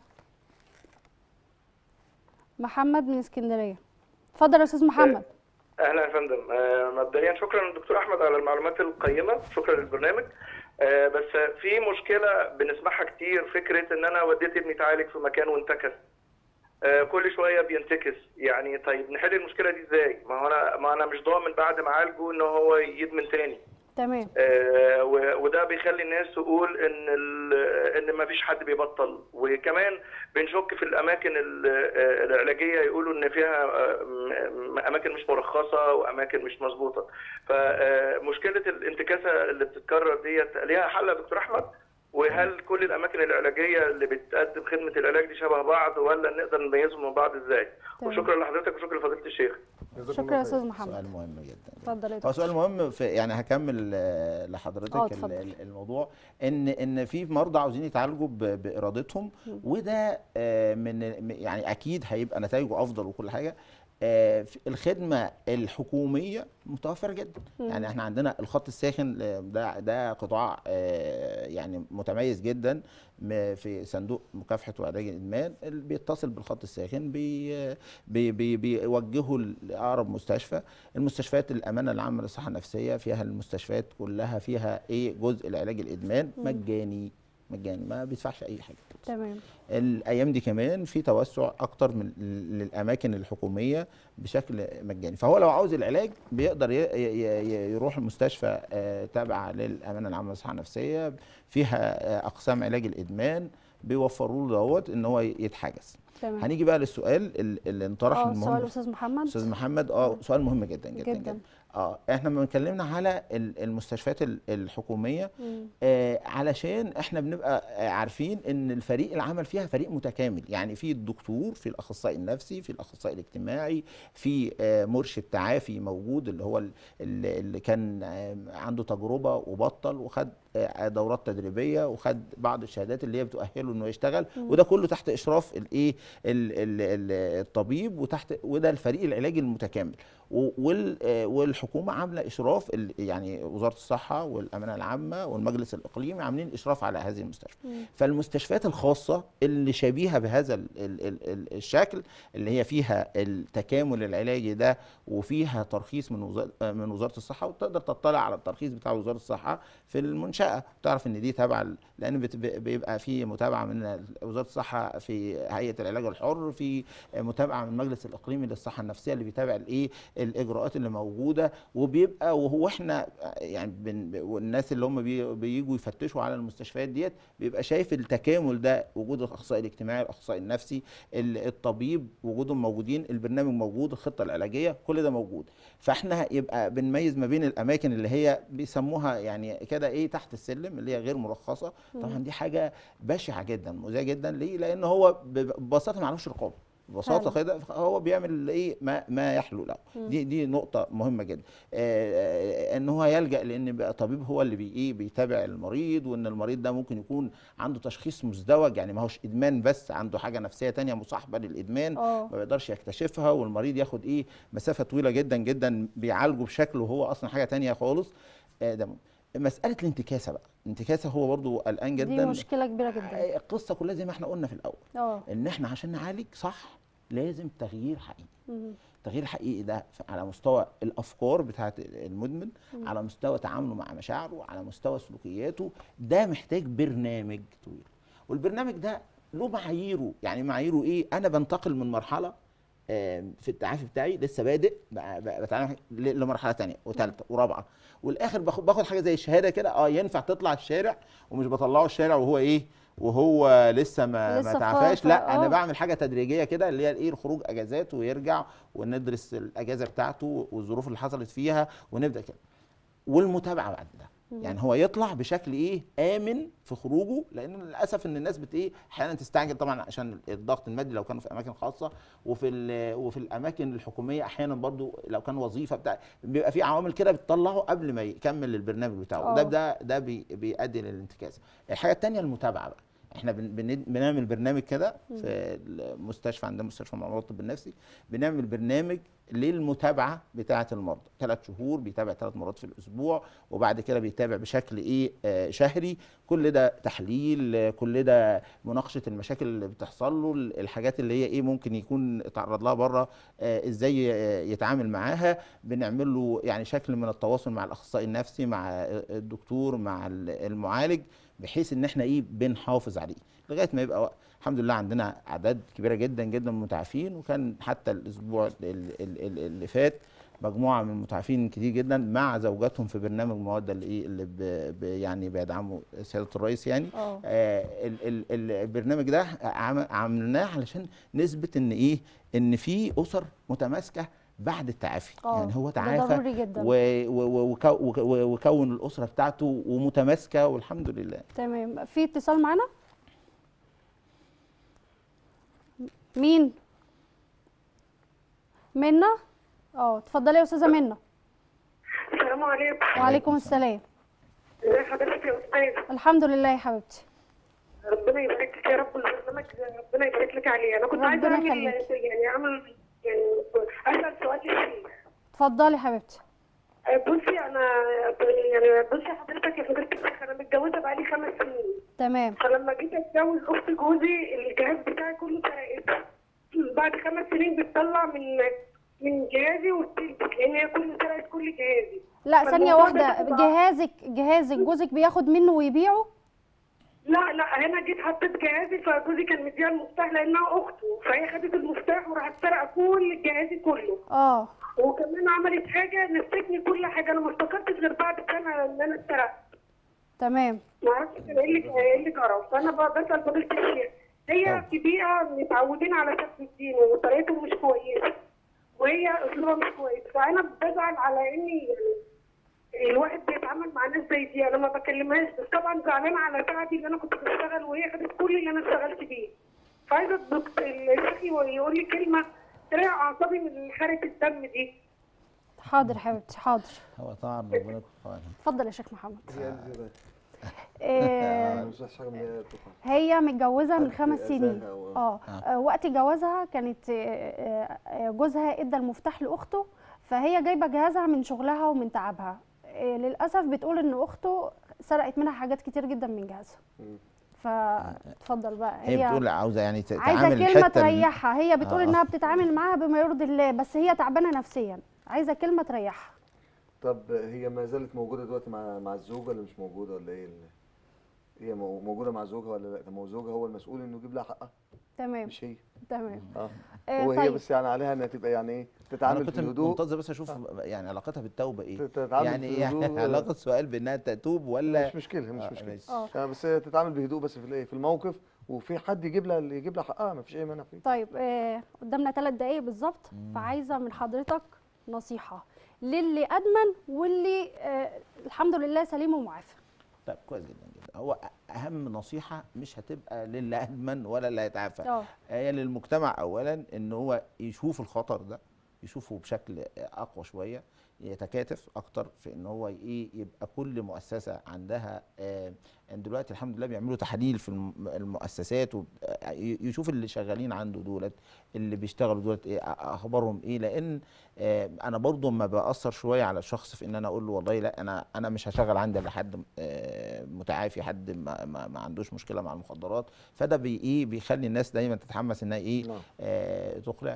محمد من اسكندريه اتفضل يا استاذ محمد اهلا يا فندم آه، مبدئيا شكرا للدكتور احمد على المعلومات القيمه شكرا للبرنامج آه، بس في مشكله بنسمعها كتير فكره ان انا وديت ابني يتعالج في مكان وانتكس آه، كل شويه بينتكس يعني طيب نحل المشكله دي ازاي ما هو انا ما انا مش ضامن بعد ما عالجه ان هو يدمن تاني تمام آه، و- وده بيخلي الناس تقول ان ال- ان ما فيش حد بيبطل وكمان بنشك في الاماكن ال- آه، العلاجيه يقولوا ان فيها آه، م- م- اماكن مش مرخصه واماكن مش مظبوطه فمشكله الانتكاسه اللي بتتكرر ديت ليها حل يا دكتور احمد وهل كل الاماكن العلاجيه اللي بتقدم خدمه العلاج دي شبه بعض ولا نقدر نميزهم من بعض ازاي تمام. وشكرا لحضرتك وشكرا لفضيله الشيخ شكرا يا استاذ محمد سؤال مهم جدا اتفضل يا هو دكتور سؤال مهم في يعني هكمل آه، لحضرتك آه، ال- اتفضل. ال- الموضوع ان ان في مرضى عاوزين يتعالجوا ب- بارادتهم وده آه، من م- يعني اكيد هيبقى نتائجه افضل وكل حاجه آه، في الخدمه الحكوميه متوفره جدا مم. يعني احنا عندنا الخط الساخن آه، ده ده قطاع آه، يعني متميز جدا م- في صندوق مكافحه وعلاج الادمان اللي بيتصل بالخط الساخن بي بي بي بيوجهه لاقرب مستشفى المستشفيات الامانه العامه للصحه النفسيه فيها المستشفيات كلها فيها ايه جزء العلاج الادمان مم. مجاني مجاني ما بيدفعش اي حاجه تمام الايام دي كمان في توسع اكتر من للاماكن الحكوميه بشكل مجاني فهو لو عاوز العلاج بيقدر ي- ي- ي- يروح المستشفى آه، تابعه للامانه العامه للصحه النفسيه فيها آه، اقسام علاج الادمان بيوفروا له دوت ان هو يتحجز تمام هنيجي بقى للسؤال ال- اللي انطرح اه المهم سؤال استاذ محمد استاذ محمد اه سؤال مهم جدا جدا جدا, جدا اه احنا لما اتكلمنا على ال- المستشفيات ال- الحكوميه مم. آه علشان احنا بنبقى آه عارفين ان الفريق العمل فيها فريق متكامل يعني في الدكتور في الاخصائي النفسي في الاخصائي الاجتماعي في آه مرشد تعافي موجود اللي هو ال- اللي اللي كان آه عنده تجربه وبطل وخد آه دورات تدريبيه وخد بعض الشهادات اللي هي بتؤهله انه يشتغل مم. وده كله تحت اشراف الايه ال- ال- ال- الطبيب وتحت وده الفريق العلاجي المتكامل و- وال- آه، والحكومه عامله اشراف ال- يعني وزاره الصحه والامانه العامه والمجلس الاقليمي عاملين اشراف على هذه المستشفى مم. فالمستشفيات الخاصه اللي شبيهه بهذا ال ال ال ال الشكل اللي هي فيها التكامل العلاجي ده وفيها ترخيص من وزاره من وزاره الصحه وتقدر تطلع على الترخيص بتاع وزاره الصحه في المنشاه تعرف ان دي تابعه ل- لان بت- بيبقى في متابعه من وزاره الصحه في هيئه العلاج الحر في متابعه من المجلس الاقليمي للصحه النفسيه اللي بيتابع الايه الاجراءات اللي موجوده وبيبقى وهو احنا يعني بن والناس اللي هم بي- بييجوا يفتشوا على المستشفيات ديت بيبقى شايف التكامل ده وجود الاخصائي الاجتماعي الاخصائي النفسي ال- الطبيب وجودهم موجودين البرنامج موجود الخطه العلاجيه كل ده موجود فاحنا يبقى بنميز ما بين الاماكن اللي هي بيسموها يعني كده ايه تحت السلم اللي هي غير مرخصه طبعا دي حاجه بشعه جدا مؤذيه جدا ليه لان هو ببساطه ما عندوش رقابه ببساطه فعلا. كده هو بيعمل ايه ما ما يحلو له مم. دي دي نقطه مهمه جدا آه، آه، ان هو يلجا لان بقى طبيب هو اللي بي ايه بيتابع المريض وان المريض ده ممكن يكون عنده تشخيص مزدوج يعني ما هوش ادمان بس عنده حاجه نفسيه تانية مصاحبه للادمان اه ما بيقدرش يكتشفها والمريض ياخد ايه مسافه طويله جدا جدا بيعالجه بشكل وهو اصلا حاجه تانية خالص آه، ده مهم. مساله الانتكاسه بقى الانتكاسه هو برضو قلقان دي جدا مشكله كبيره جدا آه، القصه كلها زي ما احنا قلنا في الاول اه ان احنا عشان نعالج صح لازم تغيير حقيقي مم. التغيير الحقيقي ده ف- على مستوى الافكار بتاعه المدمن مم. على مستوى تعامله مع مشاعره على مستوى سلوكياته ده محتاج برنامج طويل والبرنامج ده له معاييره يعني معاييره ايه انا بنتقل من مرحله آم، في التعافي بتاعي لسه بادئ ب- ب- بتعامل ل- لمرحله تانية وثالثه ورابعه والاخر باخد باخد حاجه زي الشهاده كده اه ينفع تطلع الشارع ومش بطلعه الشارع وهو ايه وهو لسه ما لسه ما ف- تعافاش ف- لا انا آه. بعمل حاجه تدريجيه كده اللي هي الايه الخروج اجازات ويرجع وندرس الاجازه بتاعته والظروف اللي حصلت فيها ونبدا كده والمتابعه بعد ده مم. يعني هو يطلع بشكل ايه امن في خروجه لان للاسف ان الناس بت ايه احيانا تستعجل طبعا عشان الضغط المادي لو كانوا في اماكن خاصه وفي ال- وفي الاماكن الحكوميه احيانا برضو لو كان وظيفه بتاع بيبقى في عوامل كده بتطلعه قبل ما يكمل البرنامج بتاعه ده آه. ده ده بي بيؤدي للانتكاسه الحاجه الثانيه المتابعه بقى احنا بن بن بنعمل برنامج كده في المستشفى عندنا مستشفى معمار الطب النفسي بنعمل برنامج للمتابعه بتاعه المرضى ثلاث شهور بيتابع ثلاث مرات في الاسبوع وبعد كده بيتابع بشكل ايه آه شهري كل ده تحليل آه، كل ده مناقشه المشاكل اللي بتحصل له الحاجات اللي هي ايه ممكن يكون اتعرض لها بره آه ازاي آه، يتعامل معاها بنعمل له يعني شكل من التواصل مع الاخصائي النفسي مع الدكتور مع المعالج بحيث ان احنا ايه بنحافظ عليه لغايه ما يبقى وق- الحمد لله عندنا اعداد كبيره جدا جدا من المتعافين وكان حتى الاسبوع ال- ال- ال- اللي فات مجموعه من المتعافين كتير جدا مع زوجاتهم في برنامج مواد اللي ايه اللي ب ب يعني بيدعمه سياده الرئيس يعني اه آه ال- ال- ال- البرنامج ده عم- عملناه علشان نثبت ان ايه ان في اسر متماسكه بعد التعافي اه يعني هو ده تعافى ضروري جدا و- و- وكو- وك- وكون الاسره بتاعته ومتماسكه والحمد لله تمام في اتصال معانا مين منى اه اتفضلي يا استاذه منى السلام عليكم وعليكم السلام ازي حضرتك يا استاذ الحمد لله يا حبيبتي ربنا يبارك لك يا رب البرنامج ربنا يبارك لك عليه انا كنت عايزه ربنا اعمل يخليك. يعني اعمل يعني اسال سؤال للشيخ اتفضلي حبيبتي آه، بصي انا يعني بصي حضرتك يا فضيله الشيخ انا متجوزه بقالي خمس سنين تمام فلما جيت اتجوز اخت جوزي الجهاز بتاعي كله سرقته بعد خمس سنين بتطلع من من جهازي وتلبس لان هي كل سرقت كل جهازي لا ثانيه فالموضوع ده واحده بقى- جهازك جهازك جوزك بياخد منه ويبيعه لا لا انا جيت حطيت جهازي فجوزي كان مديها المفتاح لانها اخته فهي خدت المفتاح وراحت سرقه كل جهازي كله اه وكمان عملت حاجه نسيتني كل حاجه انا ما افتكرتش غير بعد سنه ان انا اتسرقت تمام ما اعرفش كان ايه اللي ايه اللي جرى فانا بقى بسال فضيله الشيخ هي في بيئه متعودين على شكل الدين وطريقته مش كويسه وهي اسلوبها مش كويس فانا بزعل على اني يعني الواحد بيتعامل مع ناس زي دي انا ما بكلمهاش بس طبعا زعلانه على تعبي اللي انا كنت بشتغل وهي خدت كل اللي انا اشتغلت بيه فعايزه الدكتور الشيخ يقول لي كلمه تريح اعصابي من حرقه الدم دي حاضر حبيبتي حاضر هو طبعا ربنا يكون في عونها. اتفضل يا شيخ محمد هي دي آه، مش حاجه من اللي هي بتقع. هي متجوزه من خدت خمس سنين أذاها و- اه آه، وقت جوازها كانت آه، آه، آه، جوزها ادى المفتاح لاخته فهي جايبه جهازها من شغلها ومن تعبها آه، للاسف بتقول ان اخته سرقت منها حاجات كتير جدا من جهازها مم. فاتفضل بقى هي بتقول عاوزه يعني ت- عايزه تعامل كلمه الحته ال- تريحها هي بتقول آه. انها بتتعامل معاها بما يرضي الله بس هي تعبانه نفسيا عايزه كلمه تريحها طب هي ما زالت موجوده دلوقتي مع مع الزوج ولا مش موجوده ولا ايه ال- هي مو- موجوده مع زوجها ولا لا طب ما هو زوجها هو المسؤول انه يجيب لها حقها تمام مش هي تمام اه آه، هو هي طيب. بس يعني عليها انها تبقى يعني ايه انا تتعامل كنت في الهدوء منتظر بس اشوف يعني علاقتها بالتوبه ايه تتعامل يعني في الهدوء يعني علاقه السؤال بانها تتوب ولا مش مشكله مش آه، مشكله ماشي. اه آه بس هي تتعامل بهدوء بس في الايه في الموقف وفي حد يجيب لها اللي يجيب لها حقها ما فيش اي مانع فيه طيب آه قدامنا ثلاث دقايق بالظبط فعايزه من حضرتك نصيحه للي ادمن واللي آه الحمد لله سليم ومعافى طيب كويس جدا جدا هو اهم نصيحه مش هتبقى للي ادمن ولا اللي هيتعافى اه هي للمجتمع اولا ان هو يشوف الخطر ده يشوفه بشكل اقوى شويه يتكاتف اكتر في ان هو ايه يبقى كل مؤسسه عندها آه يعني دلوقتي الحمد لله بيعملوا تحاليل في الم- المؤسسات وب- آه، ي- يشوف اللي شغالين عنده دولت اللي بيشتغلوا دولت ايه أ- اخبارهم ايه لان آه انا برضو ما باثر شويه على الشخص في ان انا اقول له والله لا انا انا مش هشغل عندي الا حد آه متعافي حد ما, ما, ما عندوش مشكله مع المخدرات فده بي ايه بيخلي الناس دايما تتحمس انها ايه نعم. آه تقلع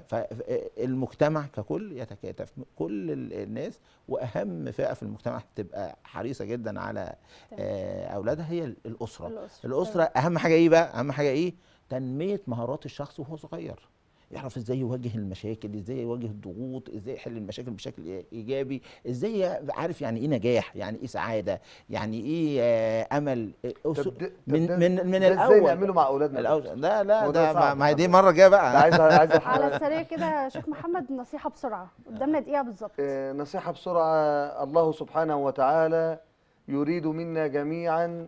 فالمجتمع ككل يتكاتف كل ال- الناس واهم فئه في المجتمع تبقى حريصه جدا على آه اولادها هي ال- الاسره الأسرة. الاسره اهم حاجه ايه بقى اهم حاجه ايه تنميه مهارات الشخص وهو صغير يعرف ازاي يواجه المشاكل ازاي يواجه الضغوط ازاي يحل المشاكل بشكل إي- ايجابي ازاي عارف يعني ايه نجاح يعني ايه سعاده يعني ايه آه، امل آه، أس- طب ده- طب من ده- من من ده الاول ازاي نعمله مع اولادنا الأول لا لا هو ده ده ما- صعب ما هي دي طبعاً. المره الجايه ده بقى عايز عايز على السريع كده يا شيخ محمد نصيحه بسرعه قدامنا دقيقه بالظبط آه، نصيحة بسرعة الله سبحانه وتعالى يريد منا جميعا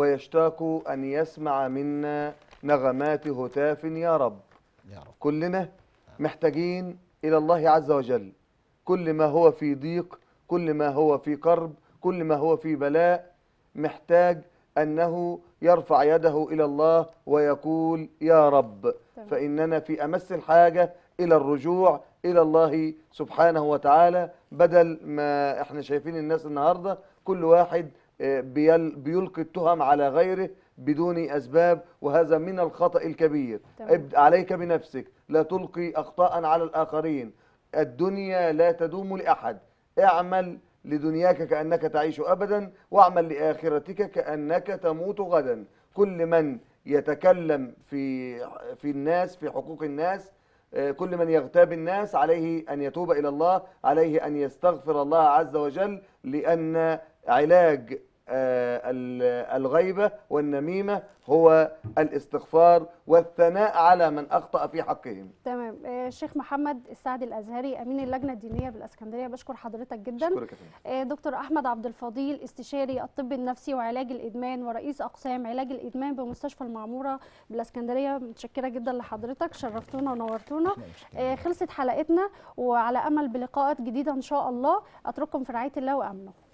ويشتاق أن يسمع منا نغمات هتاف يا رب يا رب كلنا محتاجين إلى الله عز وجل كل ما هو في ضيق كل ما هو في كرب كل ما هو في بلاء محتاج أنه يرفع يده إلى الله ويقول يا رب تمام. فإننا في أمس الحاجة إلى الرجوع إلى الله سبحانه وتعالى بدل ما إحنا شايفين الناس النهاردة كل واحد آه، بيل- بيلقي التهم على غيره بدون أسباب وهذا من الخطأ الكبير تمام. ابدأ عليك بنفسك لا تلقي أخطاء على الآخرين الدنيا لا تدوم لأحد اعمل لدنياك كأنك تعيش أبدا واعمل لآخرتك كأنك تموت غدا كل من يتكلم في في الناس في حقوق الناس آه، كل من يغتاب الناس عليه أن يتوب إلى الله عليه أن يستغفر الله عز وجل لأن علاج آه، ال- الغيبة والنميمة هو الاستغفار والثناء على من أخطأ في حقهم تمام آه، شيخ محمد السعد الازهري امين اللجنه الدينيه بالاسكندريه بشكر حضرتك جدا أشكرك يا فندم. آه، دكتور احمد عبد الفضيل استشاري الطب النفسي وعلاج الادمان ورئيس اقسام علاج الادمان بمستشفى المعموره بالاسكندريه متشكره جدا لحضرتك شرفتونا ونورتونا آه، خلصت حلقتنا وعلى امل بلقاءات جديده ان شاء الله اترككم في رعايه الله وامنه